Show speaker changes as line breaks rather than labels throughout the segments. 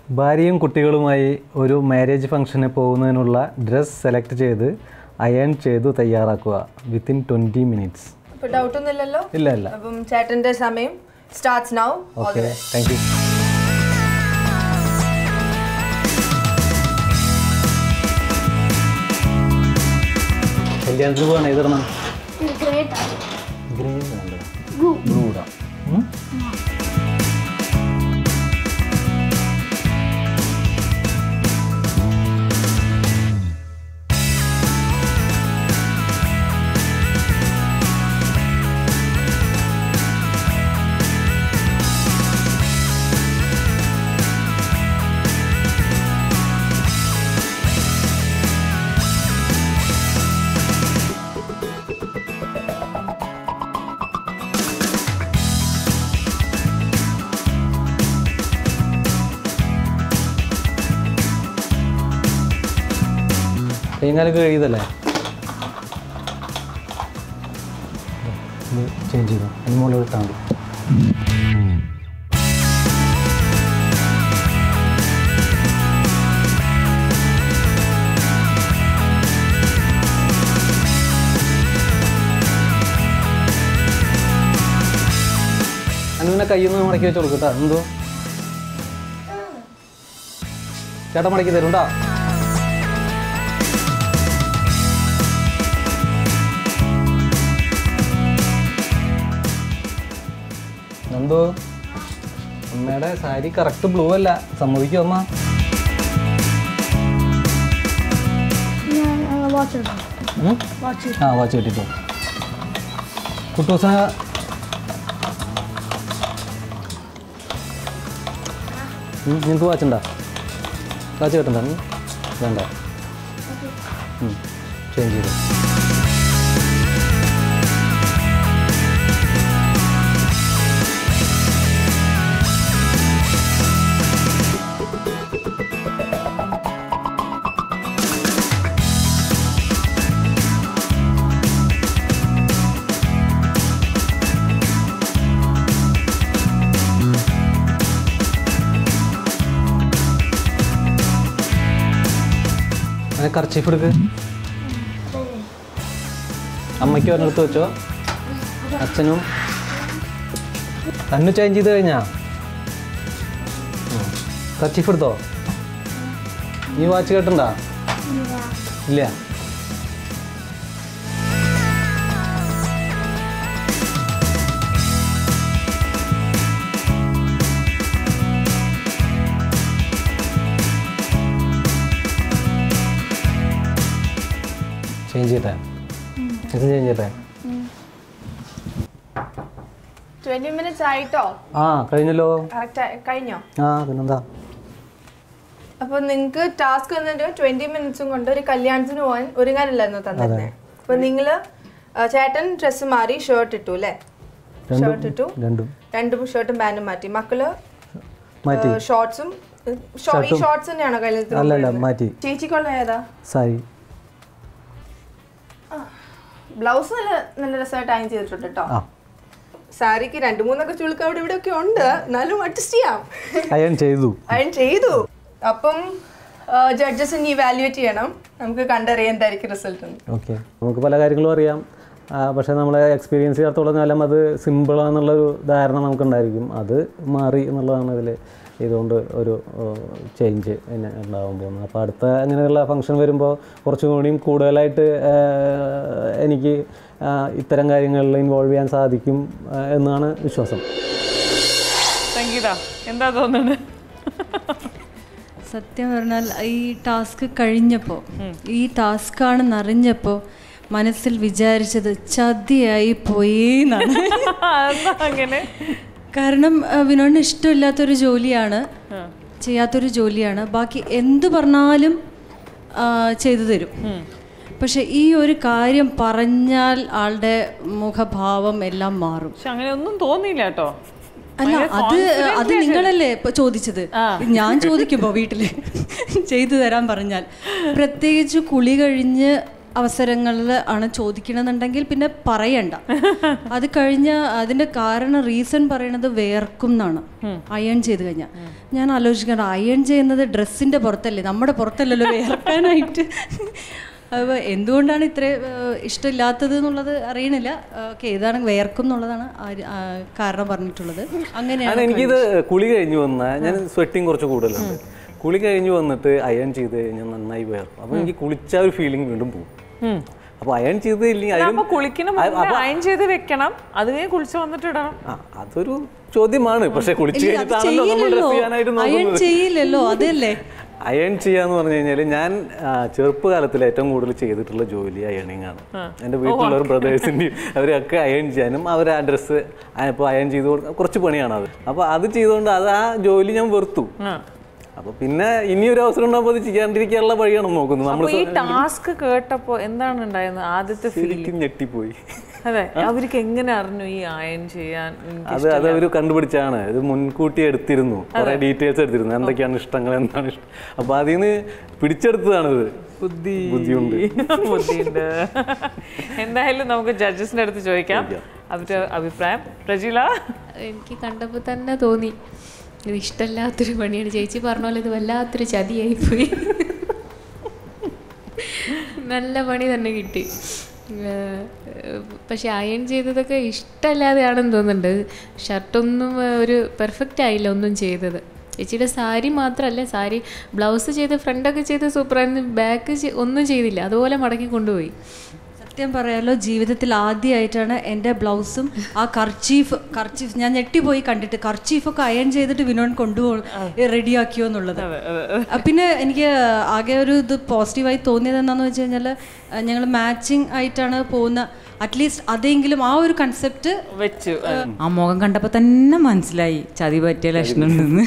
ഭാര്യയും കുട്ടികളുമായി ഒരു മാരേജ് ഫംഗ്ഷന് പോകുന്നതിനുള്ള ഡ്രസ്സ് സെലക്ട് ചെയ്ത് അയൺ ചെയ്തു തയ്യാറാക്കുക വിത്തിൻ ട്വൻറ്റി മിനിറ്റ്സ്
അപ്പൊ ഡൗട്ട് ഒന്നും ഇല്ലല്ലോ
ഇല്ല ഇല്ല
അപ്പം ചേട്ടന്റെ സമയം starts now
okay thank you കല്യാണത്തിന് പോകണം ഏതിടണം ഗ്രേ വേണ്ട ബ്ലൂ ഇടാം ഉം? കൈയും കാലൊക്കെ കഴിയതല്ലേ ചേഞ്ച് ചെയ്തു അതിന് മുകളിൽ ഇട്ടാൽ മതി അനുവിനെ കയ്യിൽ നിന്ന് മടക്കി വെച്ച് കൊടുക്കട്ടാ എന്തോ ചേട്ടൻ മടക്കി തരുണ്ടാ എന്തോ അമ്മയുടെ സാരി കറക്റ്റ് ബ്ലൂ അല്ല സമ്മതിക്കും അമ്മ ഉം? ആ വാച്ച് കിട്ടിട്ടോ കുട്ടൂസന നിങ്ങൾക്ക് വാച്ച് ഉണ്ടോ വാച്ച് കിട്ടണ്ട വേണ്ട ചേഞ്ച് ചെയ്തു അങ്ങനെ കർച്ചീഫ് എടുക്ക് അമ്മയ്ക്ക് ഒരിടത്ത് വെച്ചോ അച്ഛനും തന്നെ ചേഞ്ച് ചെയ്ത് കഴിഞ്ഞാ കർച്ചീഫ് എടുത്തോ നീ വാച്ച് കേട്ടണ്ടാ ഇല്ല ചേഞ്ച് ചെയ്യട്ടെ ഇത് ചേഞ്ച് ചെയ്യട്ടെ
ട്വന്റി മിനിറ്റ്സ് ആയിട്ടോ
ആ കഴിഞ്ഞല്ലോ
കറക്റ്റ് കഴിഞ്ഞോ
ആ പിന്നെന്താ
അപ്പൊ നിങ്ങക്ക് ടാസ്ക് വന്നിട്ട് ട്വന്റി മിനിറ്റ്സും കൊണ്ട് ഒരു കല്യാണത്തിന് പോകാൻ ഒരുങ്ങാനില്ലായിരുന്നു തന്നിരുന്നേ അപ്പൊ നിങ്ങള് ആ, ചേട്ടൻ ഡ്രസ്സ് മാറി ഷർട്ട് ഇട്ടു അല്ലേ ഷർട്ട് ഇട്ടു
രണ്ടും
രണ്ടും ഷർട്ടും പാന്റും മാറ്റി മക്കള്
മാറ്റി
ഷോർട്സും ഈ ഷോർട്സ് തന്നെയാണോ കല്യാണത്തിന്
അല്ല അല്ല മാറ്റി
ചേച്ചിക്കുള്ള ഏതാ
സാരി
ബ്ലൗസ് നല്ല നല്ല രസമായിട്ട് അയൺ ചെയ്തിട്ടുണ്ട് കേട്ടോ
ആ
സാരിക്ക് രണ്ട് മൂന്നൊക്കെ ചുളുക്ക് അവിടെ ഇവിടെ ഒക്കെ ഉണ്ട് എന്നാലും അഡ്ജസ്റ്റ് ചെയ്യാം
അയൺ ചെയ്തു
അയൺ ചെയ്തു അപ്പം ജഡ്ജസ് ഇനി ഇവാലുവേറ്റ് ചെയ്യണം നമുക്ക് കണ്ടറിയാം എന്തായിരിക്കും റിസൾട്ട് എന്ന്
ഓക്കെ നമുക്ക് പല കാര്യങ്ങളും അറിയാം ആ, പക്ഷേ നമ്മളെ എക്സ്പീരിയൻസ് ചെയ്യാത്തോളം കാലം അത് സിമ്പിളാന്നുള്ളൊരു ധാരണ നമുക്കുണ്ടായിരിക്കും അത് മാറി എന്നുള്ളതാണ് ഇതിൽ ഇതുകൊണ്ട് ഒരു ചേഞ്ച് പിന്നെ ഉണ്ടാവാൻ പോകുന്നത് അപ്പോൾ അടുത്ത അങ്ങനെയുള്ള ഫംഗ്ഷൻ വരുമ്പോൾ കുറച്ചും കൂടിയും കൂടുതലായിട്ട് ആ, എനിക്ക് ആ, ഇത്തരം കാര്യങ്ങളിൽ ഇൻവോൾവ് ചെയ്യാൻ സാധിക്കും ആ, എന്നാണ് വിശ്വാസം
സംഗീത എന്താ തോന്നുന്നത്
സത്യം പറഞ്ഞാൽ ഈ ടാസ്ക് കഴിഞ്ഞപ്പോൾ ഈ ടാസ്ക് ആണെന്ന് അറിഞ്ഞപ്പോൾ മനസ്സിൽ വിചാരിച്ചത് ചതിയായി പോയി എന്നാണ്
എന്താ അങ്ങനെ
കാരണം ആ, വിനോദിന് ഇഷ്ടമില്ലാത്തൊരു ജോലിയാണ് ചെയ്യാത്തൊരു ജോലിയാണ് ബാക്കി എന്ത് പറഞ്ഞാലും ആ, ചെയ്തു തരും പക്ഷെ ഈ ഒരു കാര്യം പറഞ്ഞാൽ ആളുടെ മുഖഭാവം എല്ലാം മാറും
പക്ഷെ അങ്ങനെ ഒന്നും തോന്നിയില്ല കേട്ടോ
അല്ല അത് അത് നിങ്ങളല്ലേ ഇപ്പൊ ചോദിച്ചത് ഞാൻ ചോദിക്കുമ്പോ വീട്ടില് ചെയ്തു തരാൻ പറഞ്ഞാൽ പ്രത്യേകിച്ച് കുളി കഴിഞ്ഞ് അവസരങ്ങളിൽ ആണ് ചോദിക്കണമെന്നുണ്ടെങ്കിൽ പിന്നെ പറയണ്ട അത് കഴിഞ്ഞ അതിന്റെ കാരണം റീസൺ പറയണത് വേർക്കും എന്നാണ് അയൺ ചെയ്ത് കഴിഞ്ഞാൽ ഞാൻ ആലോചിക്കണം അയൺ ചെയ്യുന്നത് ഡ്രസ്സിന്റെ പുറത്തല്ലേ നമ്മുടെ പുറത്തല്ലല്ലോ വേർക്കാനായിട്ട് അപ്പോൾ എന്തുകൊണ്ടാണ് ഇത്ര ഏഹ്, ഇഷ്ടമില്ലാത്തത് എന്നുള്ളത് അറിയണില്ല ഓക്കെ ഇതാണ് വേർക്കും എന്നുള്ളതാണ് ആര്- ആ, കാരണം പറഞ്ഞിട്ടുള്ളത്
കാരണം
അങ്ങനെയാണ്
എനിക്കിത് കുളി കഴിഞ്ഞ് വന്ന ഞാൻ സ്വെറ്റിങ് കുറച്ച് കൂടുതലുണ്ട് കുളി കഴിഞ്ഞ് വന്നിട്ട് അയൺ ചെയ്ത് കഴിഞ്ഞാൽ നന്നായി വേർക്കും അപ്പൊ എനിക്ക് കുളിച്ച ഒരു ഫീലിംഗ് വീണ്ടും പോകും അപ്പൊ അയൺ ചെയ്ത് ഇല്ലെങ്കിൽ
അപ്പൊ
അതിലും
കുളിക്കുന്ന മുന്നേ അയൺ ചെയ്ത് വെക്കണം അത് കഴിഞ്ഞ് കുളിച്ച് വന്നിട്ട് ഇടണം
ആ, അതൊരു ചോദ്യമാണ് പക്ഷെ കുളിച്ച്
ഇല്ല, അത്
കഴിഞ്ഞിട്ടാണല്ലോ നമ്മൾ
ചെയ്യില്ലല്ലോ
ഡ്രസ് ചെയ്യാനായിട്ട്
അയൺ
നോക്കുന്നത്
ചെയ്യില്ലല്ലോ അതല്ലേ
അയൺ ചെയ്യാന്ന് പറഞ്ഞു കഴിഞ്ഞാൽ ഞാൻ ആ, ചെറുപ്പകാലത്തിൽ ഏറ്റവും കൂടുതൽ ചെയ്തിട്ടുള്ള ജോലി അയണിങ് ആണ് എൻ്റെ വീട്ടിലുള്ള ബ്രദേഴ്സിൻ്റെയും അവരൊക്കെ അയൺ ചെയ്യാനും അവർ ആ ഡ്രസ്സ് ഇപ്പോൾ അയൺ ചെയ്ത് കൊടുക്കാൻ കുറച്ച് പണിയാണ് അത് അപ്പോൾ അത് ചെയ്തുകൊണ്ട് അത് ആ ജോലി ഞാൻ വെറുത്തു അപ്പോൾ പിന്നെ ഇനി ഒരു അവസരം ഉണ്ടാകുമ്പോൾ അത് ചെയ്യാണ്ടിരിക്കാനുള്ള വഴിയാണ് നോക്കുന്നത് നമ്മൾ
അപ്പൊ ഈ ടാസ്ക് കേട്ടപ്പോ എന്താണ് ഉണ്ടായിരുന്നത് ആദ്യത്തെ ഫീൽ
ശരിക്കും ഞെട്ടിപ്പോയി
അതെ അവർക്ക് എങ്ങനെ അറിഞ്ഞു ഈ അയൺ ചെയ്യാൻ എനിക്ക്
അത് അത് അവർ കണ്ടുപിടിച്ചാണ് ഇത് മുൻകൂട്ടി എടുത്തിരുന്നു കുറെ ഡീറ്റെയിൽസ് എടുത്തിരുന്നു എന്തൊക്കെയാണ് ഇഷ്ടങ്ങൾ എന്താണ് ഇഷ്ടം അപ്പൊ അതിൽ നിന്ന് പിടിച്ചെടുത്തതാണിത്
ബുദ്ധി
ബുദ്ധിയുണ്ട്
ബുദ്ധിയുണ്ട് എന്തായാലും നമുക്ക് ജഡ്ജസിന്റെ അടുത്ത് ചോദിക്കാം അവരുടെ അഭിപ്രായം പ്രജില
എനിക്ക് കണ്ടപ്പോൾ തന്നെ തോന്നി ഇത് ഇഷ്ടമില്ലാത്തൊരു പണിയാണ് ചേച്ചി പറഞ്ഞ പോലെ ഇത് വല്ലാത്തൊരു ചതിയായിപ്പോയി നല്ല പണി തന്നെ കിട്ടി ഏഹ്, പക്ഷെ അയൺ ചെയ്തതൊക്കെ ഇഷ്ടമല്ലാതെയാണെന്ന് തോന്നുന്നുണ്ട് ഷർട്ടൊന്നും ഒരു പെർഫെക്റ്റ് ആയില്ല ഒന്നും ചെയ്തത് ചേച്ചിയുടെ സാരി മാത്രമല്ല സാരി ബ്ലൗസ് ചെയ്ത് ഫ്രണ്ടൊക്കെ ചെയ്ത് സൂപ്പറായിരുന്നു ബാക്ക് ഒന്നും ചെയ്തില്ല അതുപോലെ മടക്കി കൊണ്ടുപോയി
സത്യം പറയാലോ ജീവിതത്തിൽ ആദ്യമായിട്ടാണ് എൻ്റെ ബ്ലൗസും ആ കർച്ചീഫ് കർച്ചീഫ് ഞാൻ ഞെട്ടിപ്പോയി കണ്ടിട്ട് കർച്ചീഫൊക്കെ അയൺ ചെയ്തിട്ട് വിനോദ് കൊണ്ടുപോകും റെഡിയാക്കിയോ എന്നുള്ളത് ആ, പിന്നെ എനിക്ക് ആകെ ഒരു ഇത് പോസിറ്റീവായി തോന്നിയത് എന്താണെന്ന് വെച്ച് കഴിഞ്ഞാൽ ഞങ്ങൾ മാച്ചിങ് ആയിട്ടാണ് പോകുന്ന അറ്റ്ലീസ്റ്റ് അതെങ്കിലും ആ ഒരു കൺസെപ്റ്റ്
വെച്ചു
ആ മുഖം കണ്ടപ്പോൾ തന്നെ മനസ്സിലായി ചതി പറ്റിയ ലക്ഷണം ഉണ്ടെന്ന്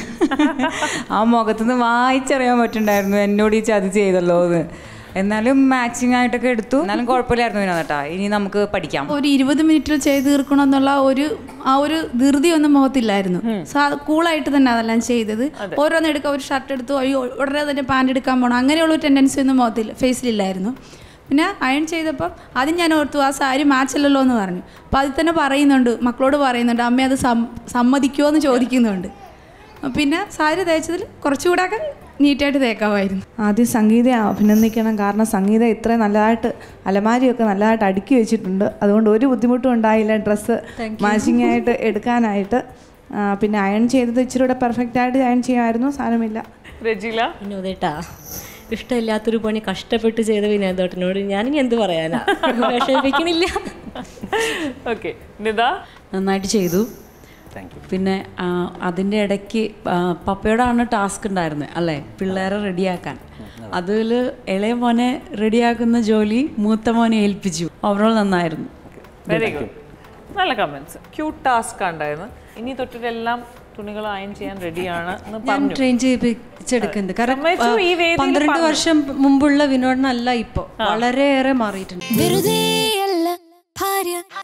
ആ മുഖത്തുനിന്ന് വായിച്ചറിയാൻ പറ്റുണ്ടായിരുന്നു എന്നോട് ഈ ചതി ചെയ്തല്ലോ എന്ന് എന്നാലും മാച്ചിങ് ആയിട്ടൊക്കെ എടുത്തു എന്നാലും കുഴപ്പമില്ലായിരുന്നു വിനോദേട്ടാ ഇനി നമുക്ക് പഠിക്കാം
ഒരു ഇരുപത് മിനിറ്റിൽ ചെയ്ത് തീർക്കണമെന്നുള്ള ഒരു ആ ഒരു ധൃതി ഒന്നും മുഖത്തില്ലായിരുന്നു സാ- കൂളായിട്ട് തന്നെ അതെല്ലാം ചെയ്തത് ഓരോന്ന് എടുക്കുക ഒരു ഷർട്ട് എടുത്തു അയ്യോ ഉടനെ തന്നെ പാൻറ് എടുക്കാൻ പോകണം അങ്ങനെയുള്ള ഒരു ടെൻഡൻസി ഒന്നും മുഖത്തിൽ ഫേസിലില്ലായിരുന്നു പിന്നെ അയൺ ചെയ്തപ്പോൾ ആദ്യം ഞാൻ ഓർത്തു ആ സാരി മാച്ചല്ലല്ലോ എന്ന് പറഞ്ഞു അപ്പോൾ അതിൽ തന്നെ പറയുന്നുണ്ട് മക്കളോട് പറയുന്നുണ്ട് അമ്മ അത് സം സമ്മതിക്കുമോ എന്ന് ചോദിക്കുന്നുണ്ട് പിന്നെ സാരി തേച്ചതിൽ കുറച്ചുകൂടെയൊക്കെ നീറ്റായിട്ട് തേക്കാമായിരുന്നു
ആദ്യം സംഗീതയെ അഭിനന്ദിക്കണം കാരണം സംഗീത ഇത്രയും നല്ലതായിട്ട് അലമാരിയൊക്കെ നല്ലതായിട്ട് അടുക്കി വെച്ചിട്ടുണ്ട് അതുകൊണ്ട് ഒരു ബുദ്ധിമുട്ടും ഉണ്ടായില്ല ഡ്രസ്സ് മാച്ചിങ് ആയിട്ട് എടുക്കാനായിട്ട് ആ, പിന്നെ അയൺ ചെയ്തത് ഇച്ചിരി കൂടെ പെർഫെക്റ്റ് ആയിട്ട് അയൺ ചെയ്യുമായിരുന്നു സാരമില്ല
രജില
വിനോദേട്ടാ ഇഷ്ടമില്ലാത്തൊരു പണി കഷ്ടപ്പെട്ട് ചെയ്ത വിനോദേട്ടനോട് ഞാനിനി എന്ത് പറയാനാ വിഷമിപ്പിക്കണില്ല
ഓക്കെ നിത
നന്നായിട്ട് ചെയ്തു
താങ്ക് യു
പിന്നെ ആ, അതിൻ്റെ ഇടയ്ക്ക് ആ, പപ്പയോടാണ് ടാസ്ക് ഉണ്ടായിരുന്നത് അല്ലേ പിള്ളേരെ റെഡിയാക്കാൻ അതിൽ ഇളയ മോനെ റെഡിയാക്കുന്ന ജോലി മൂത്ത മോനെ ഏൽപ്പിച്ചു ഓവറോൾ നന്നായിരുന്നു
വെരി ഗുഡ് നല്ല കമന്റ്സ് ക്യൂട്ട് ടാസ്ക് ഉണ്ടായിരുന്നു ഇനി തൊട്ടിട്ടെല്ലാം തുണികൾ അയൺ ചെയ്യാൻ റെഡിയാണ് എന്ന്
ഞാൻ
പറഞ്ഞു
ട്രെയിൻ ചെയ്യിപ്പിച്ചെടുക്കുന്നത് കാരണം
സമ്മതിച്ചു, ഈ വേദിയിൽ
പന്ത്രണ്ട്
പറഞ്ഞു.
വർഷം മുമ്പുള്ള വിനോദനല്ല ഇപ്പോൾ വളരെയേറെ മാറിയിട്ടുണ്ട്
വെറുതെയല്ല ഭാര്യ